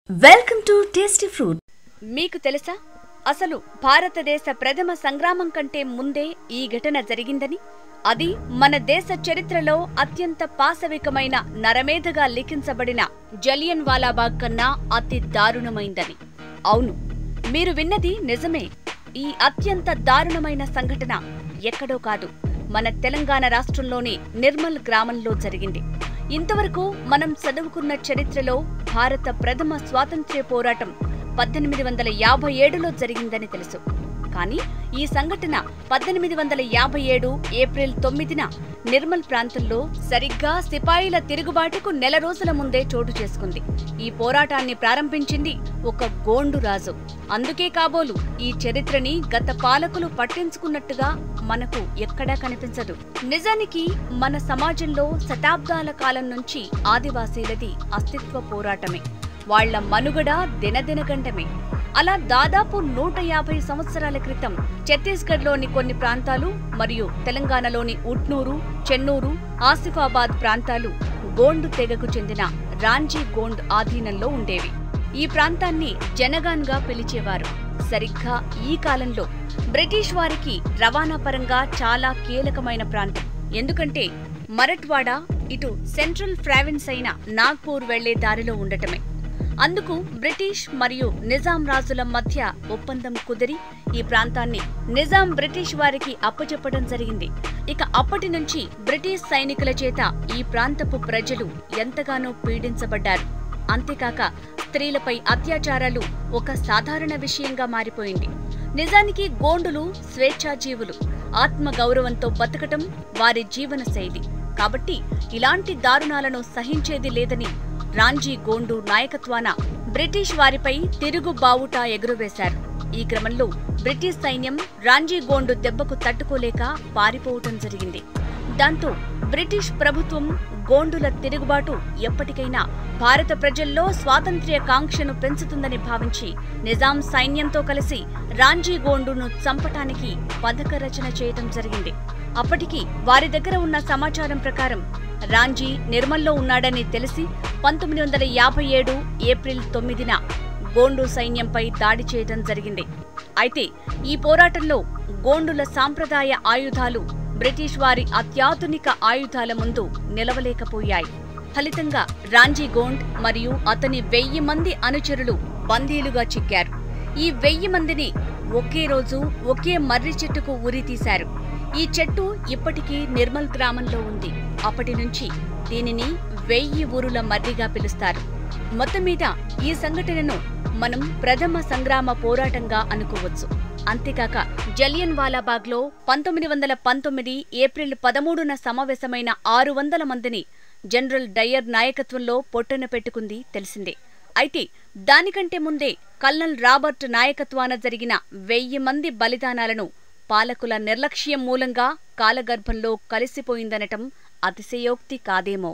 welcome to tasty fruit మీకు తెలుసా అసలు భారతదేశ ప్రథమ సంగ్రామం కంటే ముందే ఈ ఘటన జరిగిందని అది మన దేశ చరిత్రలో అత్యంత పాశవికమైన నరమేధగా లిఖించబడిన జలియన్ వాలాబాగ్ కన్నా అతి దారుణమైందని అవును మీరు విన్నది నిజమే ఈ అత్యంత దారుణమైన సంఘటన ఎక్కడో కాదు మన తెలంగాణ రాష్ట్రంలోని నిర్మల్ గ్రామంలో జరిగింది ఇంతవరకు మనం చదువుకున్న చరిత్రలో భారత ప్రథమ స్వాతంత్ర్య పోరాటం పద్దెనిమిది వందల యాభై ఏడులో జరిగిందని తెలుసు కానీ ఈ సంఘటన పద్దెనిమిది వందల యాభై ఏడు ఏప్రిల్ తొమ్మిదిన నిర్మల్ ప్రాంతంలో సరిగ్గా సిపాయిల తిరుగుబాటుకు నెల రోజుల ముందే చోటు చేసుకుంది ఈ పోరాటాన్ని ప్రారంభించింది ఒక గోండు రాజు అందుకే కాబోలు ఈ చరిత్రని గత పాలకులు పట్టించుకున్నట్టుగా మనకు ఎక్కడా కనిపించదు నిజానికి మన సమాజంలో శతాబ్దాల కాలం నుంచి ఆదివాసీలది అస్తిత్వ పోరాటమే వాళ్ల మనుగడ దినదినగంటమే అలా దాదాపు నూట యాభై సంవత్సరాల క్రితం ఛత్తీస్గఢ్లోని కొన్ని ప్రాంతాలు మరియు తెలంగాణలోని ఉట్నూరు చెన్నూరు ఆసిఫాబాద్ ప్రాంతాలు గోండు తెగకు చెందిన రాంజీ గోండ్ ఆధీనంలో ఉండేవి ఈ ప్రాంతాన్ని జనగాన్గా పిలిచేవారు సరిగ్గా ఈ కాలంలో బ్రిటిష్ వారికి రవాణా పరంగా చాలా కీలకమైన ప్రాంతం ఎందుకంటే మరట్వాడ ఇటు సెంట్రల్ ప్రావిన్స్ అయిన నాగ్పూర్ వెళ్లే దారిలో ఉండటమే అందుకు బ్రిటిష్ మరియు నిజాం రాజుల మధ్య ఒప్పందం కుదిరి ఈ ప్రాంతాన్ని నిజాం బ్రిటిష్ వారికి అప్పచెప్పడం జరిగింది ఇక అప్పటి నుంచి బ్రిటిష్ సైనికుల చేత ఈ ప్రాంతపు ప్రజలు ఎంతగానో పీడించబడ్డారు అంతేకాక స్త్రీలపై అత్యాచారాలు ఒక సాధారణ విషయంగా మారిపోయింది నిజానికి గోండులు స్వేచ్ఛాజీవులు ఆత్మ గౌరవంతో బతకటం వారి జీవన శైలి కాబట్టి ఇలాంటి దారుణాలను సహించేది లేదని రాంజీ గోండు నాయకత్వాన బ్రిటిష్ వారిపై తిరుగు బావుటా ఎగురవేశారు ఈ క్రమంలో బ్రిటిష్ సైన్యం రాంజీ గోండు దెబ్బకు తట్టుకోలేక పారిపోవటం జరిగింది దాంతో బ్రిటిష్ ప్రభుత్వం గోండుల తిరుగుబాటు ఎప్పటికైనా భారత ప్రజల్లో స్వాతంత్ర్య కాంక్షను పెంచుతుందని భావించి నిజాం సైన్యంతో కలిసి రాంజీ గోండును చంపటానికి పథక రచన చేయటం జరిగింది అప్పటికి వారి దగ్గర ఉన్న సమాచారం ప్రకారం రాంజీ నిర్మల్లో ఉన్నాడని తెలిసి పంతొమ్మిది వందల యాభై ఏడు ఏప్రిల్ తొమ్మిదిన గోండు సైన్యంపై దాడి చేయడం జరిగింది అయితే ఈ పోరాటంలో గోండుల సాంప్రదాయ ఆయుధాలు బ్రిటిష్ వారి అత్యాధునిక ఆయుధాల ముందు నిలవలేకపోయాయి ఫలితంగా రాంజీ గోండ్ మరియు అతని వెయ్యి మంది అనుచరులు బందీలుగా చిక్కారు ఈ వెయ్యి మందిని ఒకే రోజు ఒకే మర్రి చెట్టుకు ఉరి తీశారు ఈ చెట్టు ఇప్పటికీ నిర్మల్ గ్రామంలో ఉంది అప్పటి నుంచి దీనిని వెయ్యి ఊరుల మర్రిగా పిలుస్తారు మొత్తం మీద ఈ సంఘటనను మనం ప్రథమ సంగ్రామ పోరాటంగా అనుకోవచ్చు అంతేకాక జలియన్ వాలాబాగ్లో పంతొమ్మిది వందల పంతొమ్మిది ఏప్రిల్ పదమూడున సమావేశమైన ఆరు వందల మందిని జనరల్ డయ్యర్ నాయకత్వంలో పొట్టన పెట్టుకుంది తెలిసిందే అయితే దానికంటే ముందే కల్నల్ రాబర్ట్ నాయకత్వాన జరిగిన వెయ్యి మంది బలిదానాలను పాలకుల నిర్లక్ష్యం మూలంగా కాలగర్భంలో కలిసిపోయిందనటం అతిశయోక్తి కాదేమో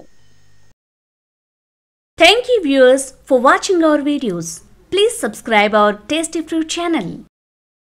thank you viewers for watching our videos please subscribe our tasty fruit channel